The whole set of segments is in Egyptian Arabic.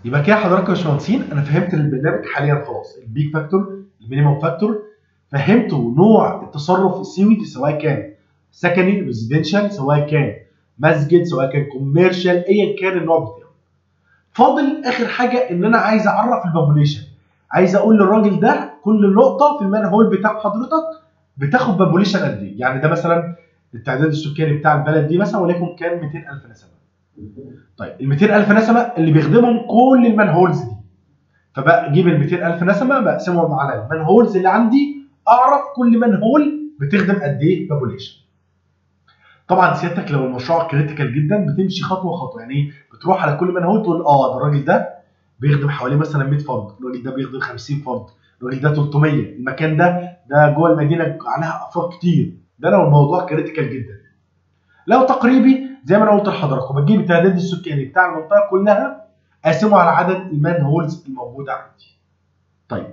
يبقى كده حضراتكم يا باشمهندسين انا فهمت البرنامج حاليا خلاص البيك فاكتور المينيمم فاكتور فهمتوا نوع التصرف السيوي سواء كان سكني ريزيدنشال سواء كان مسجد سواء كان كوميرشال ايا كان النوع بتاعه فاضل اخر حاجه ان انا عايز اعرف البابوليشن عايز اقول للراجل ده كل نقطه في المان هول بتاع حضرتك بتاخد بابوليشن قد ايه يعني ده مثلا التعداد السكاني بتاع البلد دي مثلا وليكن كان 200000 نسمه طيب ال 200000 نسمه اللي بيخدمهم كل المان هولز دي فبجيب ال 200000 نسمه بقسمهم على المان هولز اللي عندي اعرف كل مان هول بتخدم قد ايه بابوليشن طبعا سيادتك لو المشروع كريتيكال جدا بتمشي خطوه خطوه يعني بتروح على كل مان هول تقول اه ده الراجل ده بيخدم حوالي مثلا 100 فرد الراجل ده بيخدم 50 فرد الراجل ده 300 المكان ده ده جوه المدينه عليها افراد كتير ده لو الموضوع كريتيكال جدا لو تقريبي زي ما انا قلت لحضراتكم بتجيب التعداد السكاني بتاع المنطقه كلها اقسمه على عدد المان هولز الموجوده عندي طيب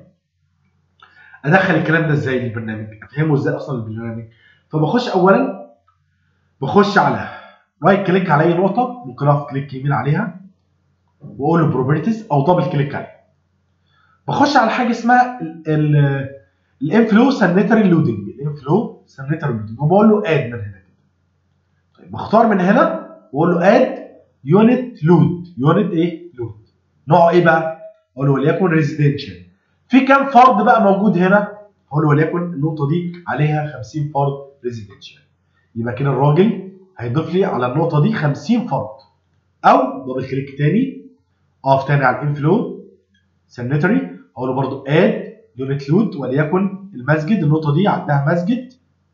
ادخل الكلام ده ازاي للبرنامج افهمه ازاي اصلا البرنامج فبخش اولا بخش على رايت كليك على اي نقطه ممكن اقف كليك يمين عليها واقول له بروبرتيز او دبل كليك عليها بخش على حاجه اسمها الانفلو سانيتري لودنج الانفلو سانيتري لودنج وبقول له اد من هنا كده طيب بختار من هنا واقول له اد يونت لود يونت ايه لود نوعه ايه بقى اقول له وليكن ريزيدنشال في كام فرد بقى موجود هنا اقول له وليكن النقطه دي عليها 50 فرد ريزيدنشال يبقى كده الراجل هيضيف لي على النقطه دي 50 فرد او دبل كليك تاني اقف تاني على الانفلو سانيتري اقول له برده اد يونت لود وليكن المسجد النقطه دي عندها مسجد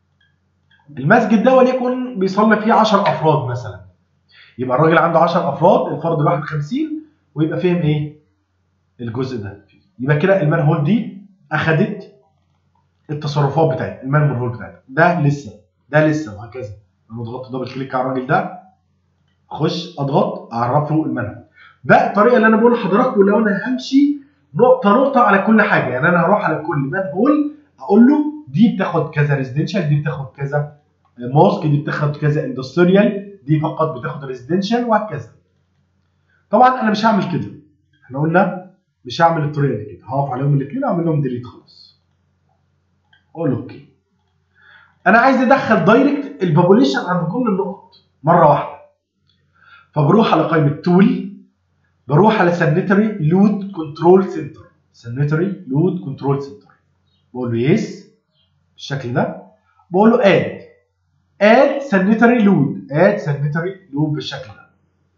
المسجد ده وليكن بيصلي فيه 10 افراد مثلا يبقى الراجل عنده 10 افراد الفرد الواحد 50 ويبقى فهم ايه الجزء ده يبقى كده المان هول دي اخدت التصرفات بتاعتي المان هول بتاعتي ده لسه ده لسه وهكذا لما ضغطت دبل كليك على الراجل ده اخش اضغط اعرف له المنهج ده الطريقه اللي انا بقول لحضراتكم لو انا همشي نقطه نقطه على كل حاجه يعني انا هروح على كل مان هول اقول له دي بتاخد كذا ريزيدنشال دي بتاخد كذا ماسك دي بتاخد كذا اندستريال دي فقط بتاخد ريزيدنشال وهكذا طبعا انا مش هعمل كده احنا قلنا مش هعمل الطريقه دي كده هقف عليهم الاثنين اعمل لهم ديليت خلاص اقول له اوكي انا عايز ادخل دايركت البابوليشن عند كل النقط مره واحده فبروح على قائمه تول بروح على سانيتري لود كنترول سنتر سانيتري لود كنترول سنتر بقول له يس بالشكل ده بقول له اد اد سانيتري لود اد سانيتري لود بالشكل ده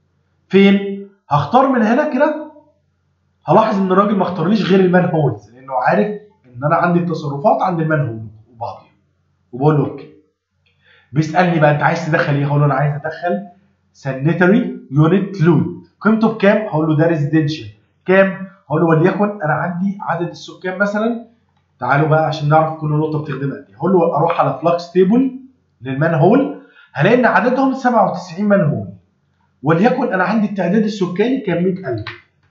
فين هختار من هنا كده هلاحظ ان الراجل ما اختارليش غير المان هولز لانه عارف ان انا عندي التصرفات عند المان هول وبعضها وبقول له اوكي بيسالني بقى انت عايز تدخل ايه هقول له انا عايز ادخل سانيتري يونت لود قيمته بكام هقول له ده ريزيدنشال كام هقول له وليكن انا عندي عدد السكان مثلا تعالوا بقى عشان نعرف كل نقطه بتخدم قد ايه هقول له اروح على فلكس تيبل للمان هول هلاقي ان عددهم 97 مان هول وليكن انا عندي التعداد السكاني كان 100000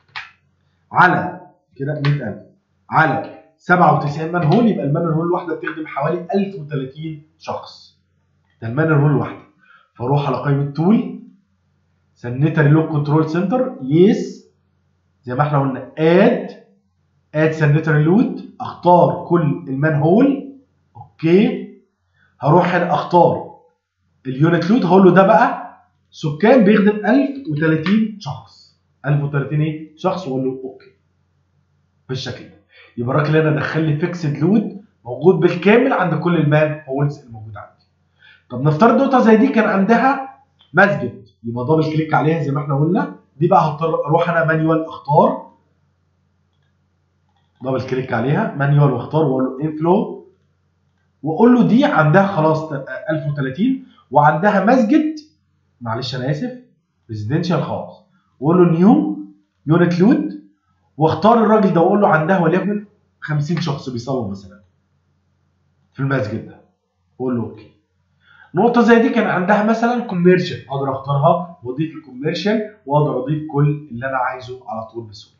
على كده 100000 على 97 مان هول يبقى المان هول الواحده بتخدم حوالي 1030 شخص ده المان هول الواحده فاروح على قائمه تول سانيتري لوك كنترول سنتر يس زي ما احنا قلنا اد اد سانيتري لود اختار كل المان هول اوكي هروح هنا اختار اليونت لود هقول له ده بقى سكان بيخدم 1030 شخص 1030 ايه شخص واقول له اوكي بالشكل ده يبقى الراجل هنا دخل لي فيكسد لود موجود بالكامل عند كل المان هولز الموجود عندي طب نفترض نقطه زي دي كان عندها مسجد يبقى دبل كليك عليها زي ما احنا قلنا دي بقى هضطر اروح انا مانيوال اختار دبل كليك عليها مانيوال واختار واقول له انفلو واقول له دي عندها خلاص 1030 وعندها مسجد معلش انا اسف ريزيدنشال خاص واقول له نيو يونت لود واختار الراجل ده واقول له عندها وليكن 50 شخص بيصلوا مثلا في المسجد ده واقول له اوكي نقطة زي دي كان عندها مثلا كوميرشال اقدر اختارها واضيف الكوميرشال واقدر اضيف كل اللي انا عايزه على طول بسهولة